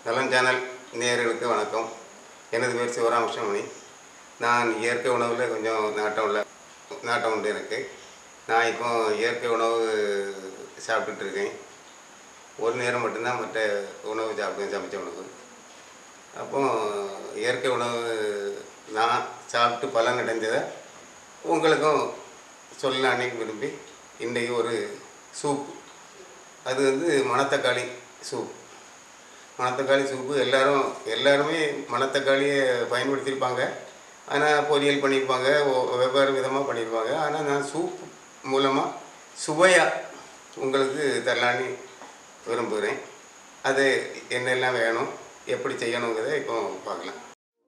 நலன் சேனல் நேயர்களுக்கு வணக்கம் எனது பேர் சிவராமகிருஷ்ணமணி நான் இயற்கை உணவில் கொஞ்சம் நாட்டம் உள்ள நாட்டம் உண்டு எனக்கு நான் இப்போ இயற்கை உணவு சாப்பிட்டுட்டு இருக்கேன் ஒரு நேரம் மட்டும்தான் மற்ற உணவு சாப்பிடுவேன் சமைச்ச உணவு அப்போ இயற்கை உணவு நான் சாப்பிட்டு பலன் அடைஞ்சதை உங்களுக்கும் சொல்லலான்னு விரும்பி இன்றைக்கி ஒரு சூப் அது வந்து மணத்தக்காளி சூப் மணத்தக்காளி சூப்பு எல்லாரும் எல்லாருமே மணத்தக்காளியை பயன்படுத்தியிருப்பாங்க ஆனால் பொரியல் பண்ணியிருப்பாங்க ஒ- வெவ்வேறு விதமாக பண்ணியிருப்பாங்க ஆனால் நான் சூப் மூலமாக சுவையாக உங்களுக்கு தரலான்னு விரும்புகிறேன் அது என்னெல்லாம் வேணும் எப்படி செய்யணுங்கிறத இப்போ பார்க்கலாம்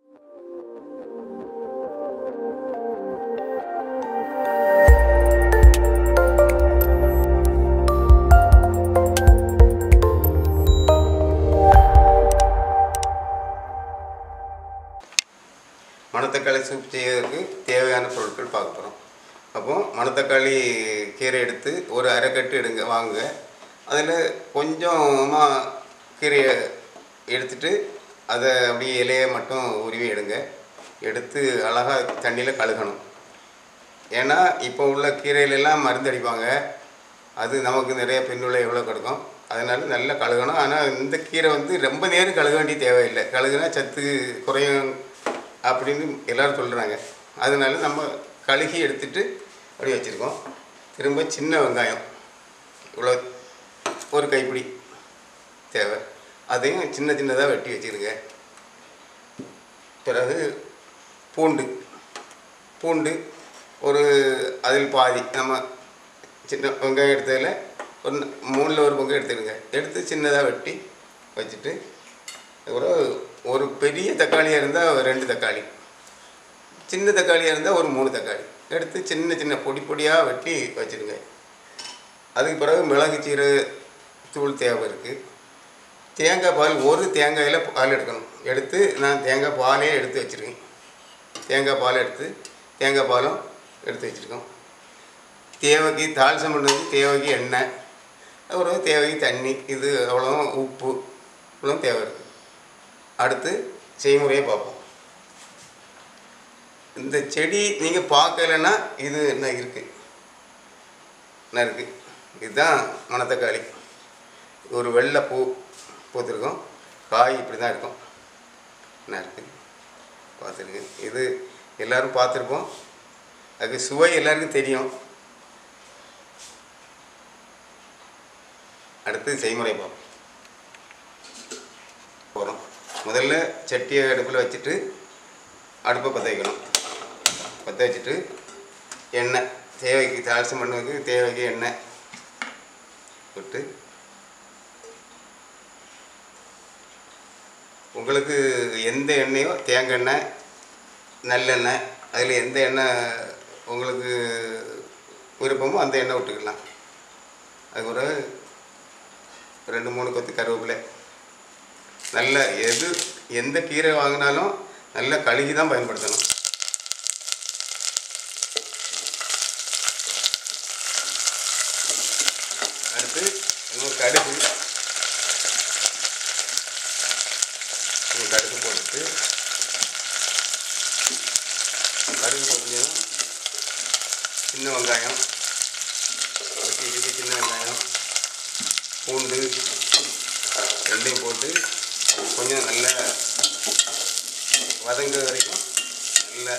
மணத்தக்காளி சூப் செய்யறதுக்கு தேவையான பொருட்கள் பார்க்க போகிறோம் அப்போ மணத்தக்காளி கீரை எடுத்து ஒரு அரைக்கட்டு எடுங்க வாங்குங்க அதில் கொஞ்சமாக கீரையை எடுத்துட்டு அதை அப்படியே இலையை மட்டும் உருவி எடுங்க எடுத்து அழகாக தண்ணியில் கழுகணும் ஏன்னா இப்போ உள்ள கீரையிலெல்லாம் மருந்து அடிப்பாங்க அது நமக்கு நிறைய பின்னுள்ள எவ்வளோ கிடைக்கும் அதனால நல்லா கழுகணும் ஆனால் இந்த கீரை வந்து ரொம்ப நேரம் கழுக வேண்டிய தேவையில்லை கழுகுனா சத்து குறையும் அப்படின்னு எல்லாரும் சொல்கிறாங்க அதனால நம்ம கழுகி எடுத்துட்டு அப்படி வச்சுருக்கோம் திரும்ப சின்ன வெங்காயம் இவ்வளோ ஒரு கைப்பிடி தேவை அதையும் சின்ன சின்னதாக வெட்டி வச்சுருங்க பிறகு பூண்டு பூண்டு ஒரு அதில் பாதி நம்ம சின்ன வெங்காயம் எடுத்ததில் ஒரு ந- மூணில் ஒரு பங்கு எடுத்துடுங்க எடுத்து சின்னதாக வெட்டி வச்சுட்டு ஒரு ஒரு பெரிய தக்காளியாக இருந்தால் ரெண்டு தக்காளி சின்ன தக்காளியாக இருந்தால் ஒரு மூணு தக்காளி எடுத்து சின்ன சின்ன பொடி பொடியாக வெட்டி வச்சுடுங்க அதுக்கு பிறகு மிளகு சீரக தூள் தேவை இருக்குது தேங்காய் பால் ஒரு தேங்காயில் பால் எடுக்கணும் எடுத்து நான் தேங்காய் பாலே எடுத்து வச்சுருக்கேன் தேங்காய் பால் எடுத்து தேங்காய் பாலும் எடுத்து வச்சுருக்கோம் தேவைக்கு தாளிசம் பண்ணுறதுக்கு தேவைக்கு எண்ணெய் அப்புறம் தேவைக்கு தண்ணி இது அவ்வளோ உப்பு இவ்வளோ தேவை இருக்குது அடுத்து செய்முறையை பார்ப்போம் இந்த செடி நீங்கள் பார்க்கலைன்னா இது என்ன இருக்குது என்ன இருக்குது இதுதான் மணத்தக்காளி ஒரு வெள்ளை பூ பூத்திருக்கும் காய் இப்படி தான் இருக்கும் என்ன இருக்குது பார்த்துருக்கு இது எல்லாரும் பார்த்துருப்போம் அதுக்கு சுவை எல்லாருக்கும் தெரியும் அடுத்து செய்முறை பார்ப்போம் போகிறோம் முதல்ல சட்டியை அடுப்பில் வச்சுட்டு அடுப்பை பற்ற வைக்கணும் பற்ற வச்சுட்டு எண்ணெய் தேவைக்கு தாளிசம் பண்ணுறதுக்கு தேவைக்கு எண்ணெய் விட்டு உங்களுக்கு எந்த எண்ணெயோ தேங்காய் எண்ணெய் நல்லெண்ணெய் அதில் எந்த எண்ணெய் உங்களுக்கு விருப்பமோ அந்த எண்ணெய் விட்டுக்கலாம் அது ஒரு ரெண்டு மூணு கொத்து கருவேப்பிலை நல்ல எது எந்த கீரை வாங்கினாலும் நல்ல கழுகி தான் பயன்படுத்தணும் அடுத்து இன்னும் கடுகு இன்னும் கடுகு போட்டுட்டு கடுகு போட்டுங்கன்னா சின்ன வெங்காயம் வெட்டி வெட்டி சின்ன வெங்காயம் பூண்டு ரெண்டையும் போட்டு கொஞ்சம் நல்லா வதங்குற வரைக்கும் நல்லா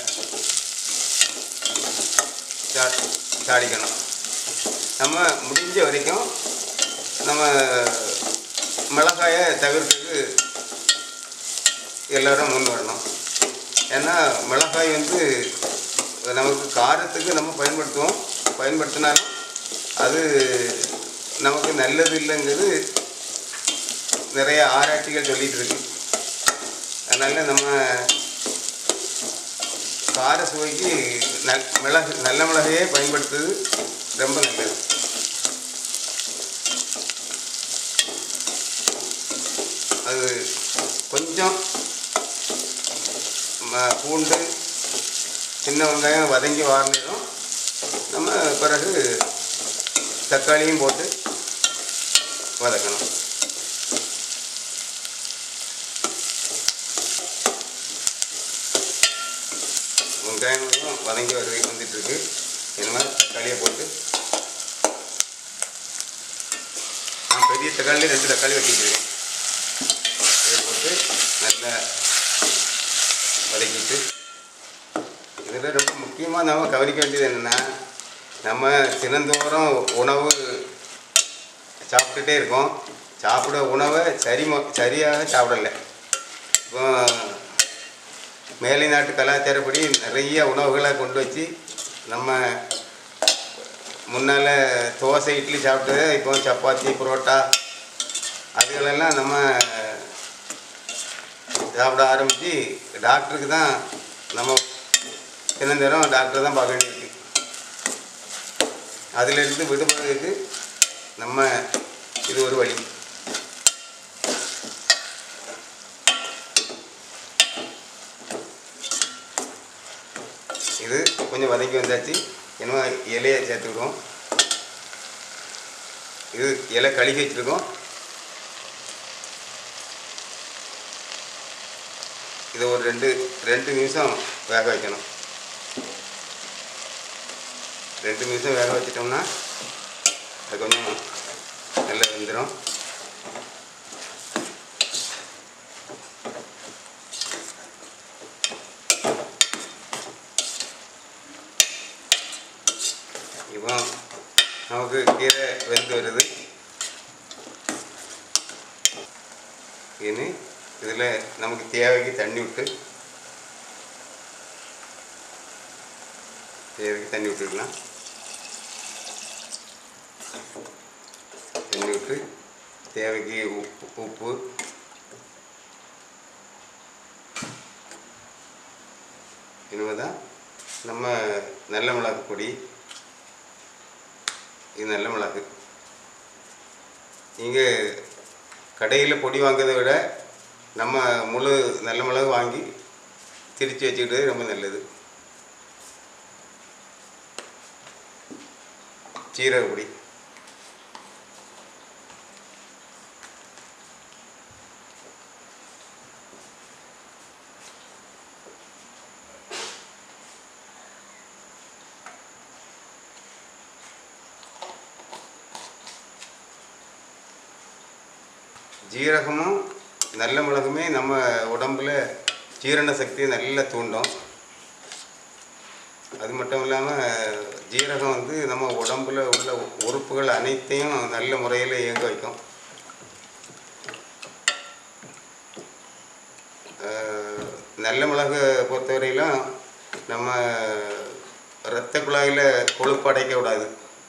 சா- சாடிக்கணும் நம்ம முடிஞ்ச வரைக்கும் நம்ம மிளகாயை தவிர்த்துக்கு எல்லாரும் முன் வரணும் ஏன்னா மிளகாய் வந்து நமக்கு காரத்துக்கு நம்ம பயன்படுத்துவோம் பயன்படுத்தினாலும் அது நமக்கு நல்லது இல்லைங்கிறது நிறைய ஆராய்ச்சிகள் சொல்லிட்டு இருக்கு அதனால் நம்ம கார சுவைக்கு நல் மிளகு நல்ல மிளகையே பயன்படுத்துறது ரொம்ப நல்லது அது கொஞ்சம் ம- பூண்டு சின்ன வெங்காயம் வதங்கி வாரினதும் நம்ம பிறகு தக்காளியும் போட்டு வதக்கணும் வதங்கி வருது வந்துட்டுருக்கு என்னமா தக்காளியை போட்டு நான் பெரிய தக்காளி ரெண்டு தக்காளி வெட்டிக்கிறேன் இதை போட்டு நல்லா வதக்கிட்டு இதில் ரொம்ப முக்கியமாக நம்ம கவனிக்க வேண்டியது என்னென்னா நம்ம தினந்தோறும் உணவு சாப்பிட்டுட்டே இருக்கோம் சாப்பிட உணவை சரி சரியாக சாப்பிடலை இப்போ மேலை நாட்டு கலாச்சாரப்படி நிறைய உணவுகளை கொண்டு வச்சு நம்ம முன்னால் தோசை இட்லி சாப்பிட்டது இப்போ சப்பாத்தி புரோட்டா அதுகளெல்லாம் நம்ம சாப்பிட ஆரம்பித்து டாக்டருக்கு தான் நம்ம தினந்தோறும் டாக்டர் தான் பார்க்க வேண்டியிருக்கு அதிலிருந்து விடுபடுறதுக்கு நம்ம இது ஒரு வழி இது கொஞ்சம் வதக்கி வந்தாச்சு என்னமோ இலையை சேர்த்துக்கிடுவோம் இது இலை கழுகி வச்சுருக்கோம் இதை ஒரு ரெண்டு ரெண்டு நிமிஷம் வேக வைக்கணும் ரெண்டு நிமிஷம் வேக வச்சிட்டோம்னா அது கொஞ்சம் நல்லா வெந்துடும் இப்போ நமக்கு கீரை வெந்து வருது இனி இதில் நமக்கு தேவைக்கு தண்ணி விட்டு தேவைக்கு தண்ணி விட்டுக்கலாம் தண்ணி விட்டு தேவைக்கு உப்பு உப்பு இனிமேதான் நம்ம நல்ல மிளகு பொடி இது நல்ல மிளகு நீங்கள் கடையில் பொடி வாங்குறதை விட நம்ம முழு நல்ல மிளகு வாங்கி திரித்து வச்சுக்கிட்டது ரொம்ப நல்லது சீரக பொடி ஜீரகமும் நல்ல மிளகுமே நம்ம உடம்புல ஜீரண சக்தியை நல்லா தூண்டும் அது மட்டும் இல்லாமல் ஜீரகம் வந்து நம்ம உடம்புல உள்ள உறுப்புகள் அனைத்தையும் நல்ல முறையில் இயங்க வைக்கும் அஹ், நல்ல மிளகு பொறுத்தவரையிலும் நம்ம இரத்த குழாயில் கொழுப்பு அடைக்க விடாது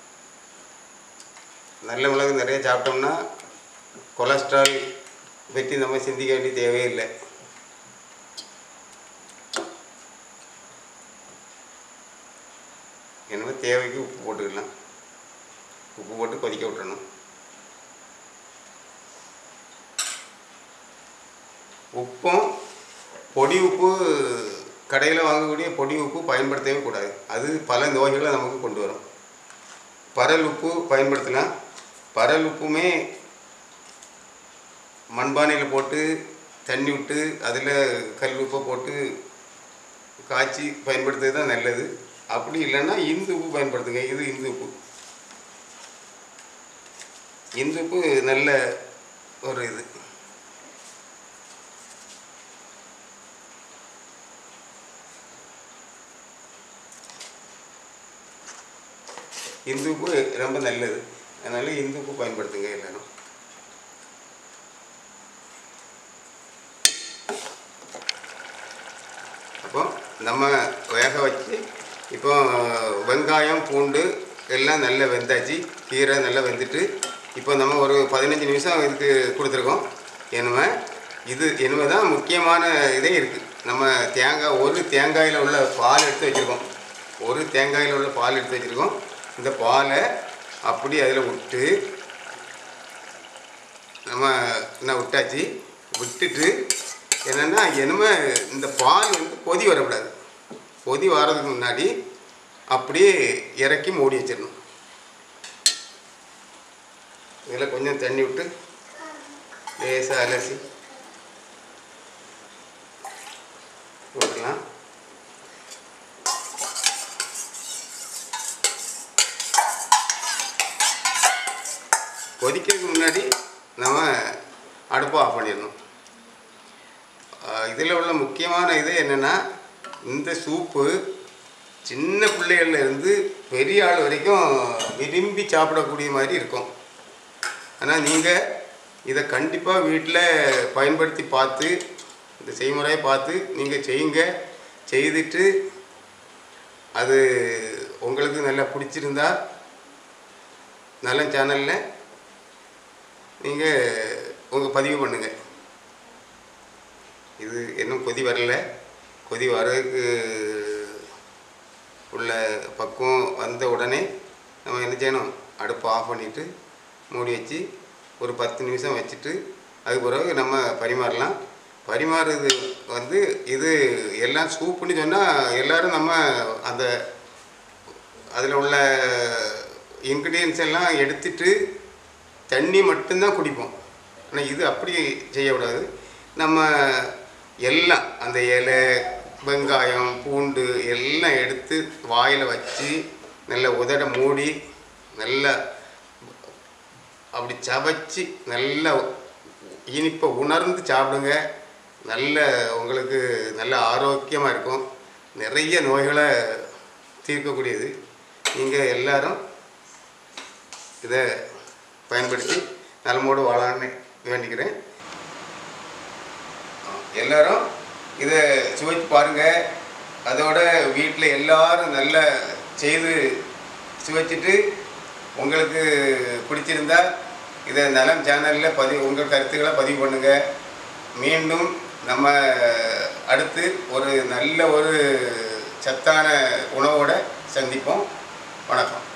நல்ல மிளகு நிறைய சாப்பிட்டோம்னா கொலஸ்ட்ரால் பற்றி நம்ம சிந்திக்க வேண்டிய தேவையில்லை என்னமோ தேவைக்கு உப்பு போட்டுக்கலாம் உப்பு போட்டு கொதிக்க விட்டுறணும் உப்பும் பொடி உப்பு கடையில் வாங்கக்கூடிய பொடி உப்பு பயன்படுத்தவே கூடாது அது பல நோய்களை நமக்கு கொண்டு வரும் பரல் உப்பு பயன்படுத்தலாம் பரல் உப்புமே மண்பானையில் போட்டு தண்ணி விட்டு அதில் கல் உப்பை போட்டு காய்ச்சி பயன்படுத்துறது தான் நல்லது அப்படி இல்லைன்னா இந்து உப்பு பயன்படுத்துங்க இது இந்து உப்பு இந்து உப்பு நல்ல ஒரு இது இந்து உப்பு ரொம்ப நல்லது அதனால இந்து உப்பு பயன்படுத்துங்க எல்லாரும் அப்போ நம்ம வேக வச்சு இப்போ வெங்காயம் பூண்டு எல்லாம் நல்லா வெந்தாச்சு கீரை நல்லா வெந்துட்டு இப்போ நம்ம ஒரு பதினஞ்சு நிமிஷம் இதுக்கு கொடுத்துருக்கோம் என்னமே இது என்னமே தான் முக்கியமான இதே இருக்குது நம்ம தேங்காய் ஒரு தேங்காயில் உள்ள பால் எடுத்து வச்சுருக்கோம் ஒரு தேங்காயில் உள்ள பால் எடுத்து வச்சுருக்கோம் இந்த பாலை அப்படி அதில் விட்டு நம்ம என்ன விட்டாச்சு விட்டுட்டு என்னென்னா என்னமே இந்த பால் வந்து கொதி வரக்கூடாது கொதி வர்றதுக்கு முன்னாடி அப்படியே இறக்கி மூடி வச்சிடணும் இதில் கொஞ்சம் தண்ணி விட்டு லேசாக அலசி விட்டுக்கலாம் கொதிக்கிறதுக்கு முன்னாடி நம்ம அடுப்பை ஆஃப் பண்ணிடணும் இதில் உள்ள முக்கியமான இது என்னென்னா இந்த சூப்பு சின்ன பிள்ளைகள்ல இருந்து பெரிய ஆள் வரைக்கும் விரும்பி சாப்பிடக்கூடிய மாதிரி இருக்கும் ஆனால் நீங்கள் இதை கண்டிப்பாக வீட்டில் பயன்படுத்தி பார்த்து இந்த செய்முறையை பார்த்து நீங்கள் செய்யுங்க செய்துட்டு அது உங்களுக்கு நல்லா பிடிச்சிருந்தா நல்ல சேனலில் நீங்கள் உங்கள் பதிவு பண்ணுங்கள் இது இன்னும் கொதி வரல கொதி வரதுக்கு உள்ள பக்குவம் வந்த உடனே நம்ம என்ன செய்யணும் அடுப்பை ஆஃப் பண்ணிவிட்டு மூடி வச்சு ஒரு பத்து நிமிஷம் வச்சுட்டு அதுக்கு பிறகு நம்ம பரிமாறலாம் பரிமாறுறது வந்து இது எல்லாம் சூப்புன்னு சொன்னால் எல்லோரும் நம்ம அந்த அதில் உள்ள இன்க்ரீடியன்ஸ் எல்லாம் எடுத்துட்டு தண்ணி மட்டும்தான் குடிப்போம் ஆனால் இது அப்படி செய்யக்கூடாது நம்ம எல்லாம் அந்த இலை வெங்காயம் பூண்டு எல்லாம் எடுத்து வாயில் வச்சு நல்ல உதட மூடி நல்லா அப்படி சவைச்சு நல்ல இனிப்பை உணர்ந்து சாப்பிடுங்க நல்ல உங்களுக்கு நல்ல ஆரோக்கியமாக இருக்கும் நிறைய நோய்களை தீர்க்கக்கூடியது நீங்கள் எல்லாரும் இதை பயன்படுத்தி நலமோடு வாழான்னு வேண்டிக்கிறேன் எல்லாரும் இதை சுவைச்சு பாருங்கள் அதோட வீட்டில் எல்லாரும் நல்ல செய்து சுவைச்சிட்டு உங்களுக்கு பிடிச்சிருந்தா இதை நலம் சேனலில் பதிவு உங்கள் கருத்துக்களை பதிவு பண்ணுங்கள் மீண்டும் நம்ம அடுத்து ஒரு நல்ல ஒரு சத்தான உணவோடு சந்திப்போம் வணக்கம்